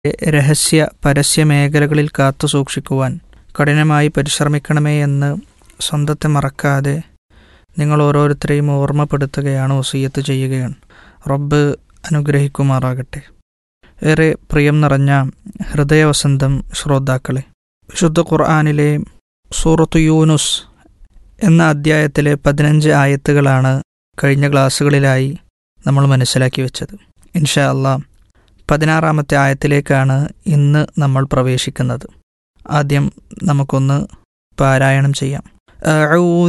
രഹസ്യ പരസ്യ മേഖലകളിൽ കാത്തു സൂക്ഷിക്കുവാൻ കഠിനമായി പരിശ്രമിക്കണമേ എന്ന് സ്വന്തത്തെ മറക്കാതെ നിങ്ങൾ ഓരോരുത്തരെയും ഓർമ്മപ്പെടുത്തുകയാണ് വസീയത്ത് ചെയ്യുകയാണ് റബ്ബ് അനുഗ്രഹിക്കുമാറാകട്ടെ ഏറെ പ്രിയം നിറഞ്ഞ ഹൃദയവസന്തം ശ്രോതാക്കളെ വിശുദ്ധ ഖുർആാനിലെ സൂറത്തു യൂനുസ് എന്ന അധ്യായത്തിലെ പതിനഞ്ച് ആയത്തുകളാണ് കഴിഞ്ഞ ക്ലാസ്സുകളിലായി നമ്മൾ മനസ്സിലാക്കി വെച്ചത് ഇൻഷാ അല്ലാ പതിനാറാമത്തെ ആയത്തിലേക്കാണ് ഇന്ന് നമ്മൾ പ്രവേശിക്കുന്നത് ആദ്യം നമുക്കൊന്ന് പാരായണം ചെയ്യാം